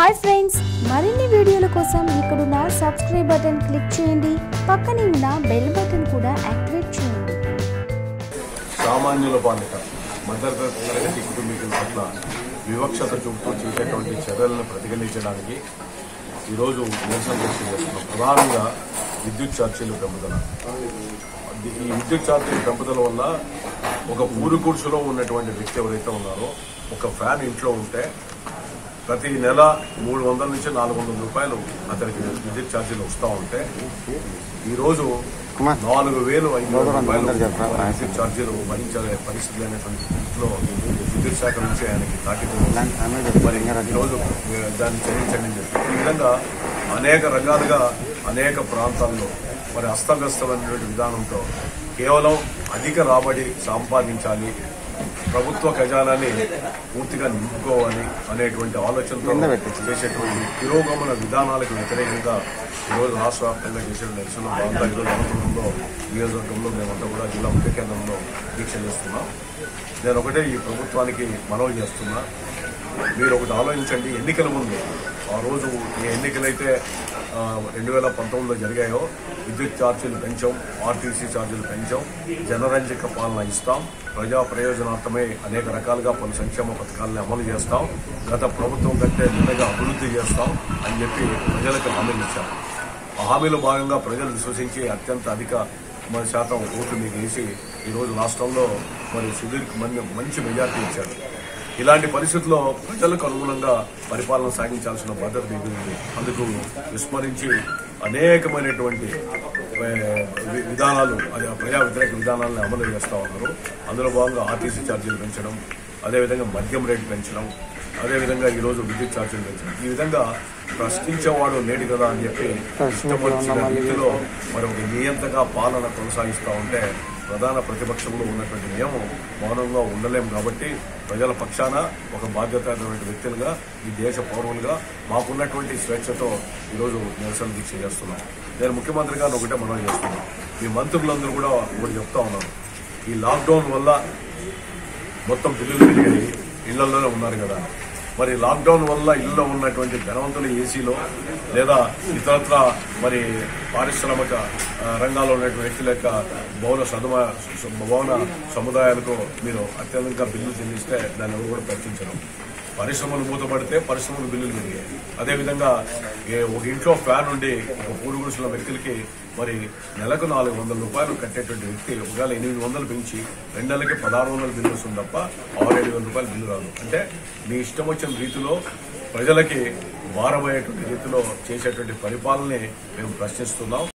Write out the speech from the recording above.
hi friends మరిన్ని వీడియోల కోసం ఇక్కడున్న సబ్స్క్రైబ్ బటన్ క్లిక్ చేయండి పక్కనే ఉన్న బెల్ బటన్ కూడా యాక్టివేట్ చేయండి సామాన్యుల బాలిక మధ్యతరగతి కుటుంబీకుల పట్ల వివక్షత చూపుతూ చేసేటువంటి చర్యలను ప్రతిఘటించడానికి ఈరోజు నిరసన వ్యక్తం చేస్తున్నాం ప్రధానంగా విద్యుత్ ఛార్జీలు పెంపుదల ఈ విద్యుత్ ఛార్జీల పెంపుదల వల్ల ఒక పూరి గుడిసెలో ఉన్నటువంటి వ్యక్తి ఎవరైతే ఉన్నారో ఒక ఫ్యాన్ ఇంట్లో ఉంటే ప్రతి నెల మూడు వందల నుంచి నాలుగు వందల రూపాయలు అతనికి విద్యుత్ ఛార్జీలు వస్తూ ఉంటే ఈరోజు నాలుగు వేలు ఐదు వేల రూపాయలు విద్యుత్ ఛార్జీలు భరించే పరిస్థితి లేనటువంటి స్థితిలో విద్యుత్ శాఖ నుంచి ఆయనకి తాకింది మరి ఈరోజు దాన్ని చెల్లించండి అని చెప్పి ఈ విధంగా అనేక రకాలుగా అనేక ప్రాంతాల్లో మరి అస్తవ్యస్తమైనటువంటి విధానంతో కేవలం అధిక రాబడి సంపాదించాలి ప్రభుత్వ ఖజానాన్ని పూర్తిగా నింపుకోవాలి అనేటువంటి ఆలోచనతో చేసేటువంటి పురోగమన విధానాలకు వ్యతిరేకంగా ఈరోజు రాష్ట్ర వ్యాప్తంగా చేసే నిరసన భాగంగా ఈరోజు అనంతపురంలో నియోజకవర్గంలో మేమంతా కూడా జిల్లా ముఖ్య కేంద్రంలో దీక్ష చేస్తున్నాం నేను ఒకటే ఈ ప్రభుత్వానికి మనవి చేస్తున్నా మీరు ఒకటి ఆలోచించండి ఎన్నికల ముందు ఆ రోజు ఏ ఎన్నికలైతే ఆ, రెండు వేల పంతొమ్మిదిలో జరిగాయో విద్యుత్ ఛార్జీలు పెంచాం ఆర్టీసీ ఛార్జీలు పెంచాం జనరంజక పాలన ఇస్తాం ప్రజా ప్రయోజనార్థమై అనేక రకాలుగా పలు సంక్షేమ పథకాలను అమలు చేస్తాం గత ప్రభుత్వం కంటే నిన్నగా అభివృద్ధి చేస్తాం అని చెప్పి ప్రజలకు హామీలు ఇచ్చాం ఆ హామీలో భాగంగా ప్రజలు విశ్వసించి అత్యంత అధిక మరి శాతం ఓట్లు మీకు వేసి ఈరోజు రాష్ట్రంలో మరి సుదీర్ఘ మంది మంచి మెజార్టీ ఇచ్చారు ఇలాంటి పరిస్థితుల్లో ప్రజలకు అనుగుణంగా పరిపాలన సాగించాల్సిన బాధ్యత మీకు ఉంది అందుకు విస్మరించి అనేకమైనటువంటి ఏ, వి- విధానాలు అదే ప్రజా వ్యతిరేక విధానాలను అమలు చేస్తూ ఉన్నారు అందులో భాగంగా ఆర్టీసీ ఛార్జీలు పెంచడం అదేవిధంగా మద్యం రేటు పెంచడం అదేవిధంగా ఈరోజు విద్యుత్ ఛార్జీలు పెంచడం ఈ విధంగా ప్రశ్నించేవాడు లేడు కదా అని చెప్పి ఇష్టం వచ్చిన రీతిలో మరి ఒక నియంతగా పాలన కొనసాగిస్తూ ఉంటే ప్రధాన ప్రతిపక్షంలో ఉన్నటువంటి మేము మౌనంగా ఉండలేం కాబట్టి ప్రజల పక్షాన ఒక బాధ్యతమైనటువంటి వ్యక్తులుగా ఈ దేశ పౌరులుగా మాకున్నటువంటి స్వేచ్ఛతో ఈరోజు నిరసన దీక్ష చేస్తున్నాం నేను ముఖ్యమంత్రి గారిని ఒకటే మనం చేస్తున్నాం మీ మంత్రులందరూ కూడా ఒకటి చెప్తా ఉన్నారు ఈ లాక్డౌన్ వల్ల మొత్తం పిల్లలు పెరిగాయి ఇళ్లలోనే ఉన్నారు కదా మరి లాక్డౌన్ వల్ల ఇళ్లలో ఉన్నటువంటి ధనవంతుల ఏసీలో లేదా ఇతరత్ర మరి పారిశ్రామిక ఆ, రంగాల్లో ఉన్నటువంటి వ్యక్తుల యొక్క భవన సదుమ భవన సముదాయాలకు మీరు అత్యధికంగా బిల్లులు చెల్లిస్తే దాన్ని ఎవరు కూడా ప్రశ్నించడం పరిశ్రమలు మూతపడితే పరిశ్రమలు బిల్లులు పెరిగాయి అదేవిధంగా ఏ ఒక ఇంట్లో ఫ్యాన్ ఉండి ఒక పూరు గుడిసిన వ్యక్తులకి మరి నెలకు నాలుగు వందల రూపాయలు కట్టేటువంటి వ్యక్తి ఒకవేళ ఎనిమిది వందలు పెంచి రెండు నెలలకి పదహారు వందల బిల్లు వస్తుంది తప్ప ఆరు ఏడు వేల రూపాయలు బిల్లు రాదు అంటే మీ ఇష్టం వచ్చిన రీతిలో ప్రజలకి భారమయ్యేటువంటి రీతిలో చేసేటువంటి పరిపాలనని మేము ప్రశ్నిస్తున్నాం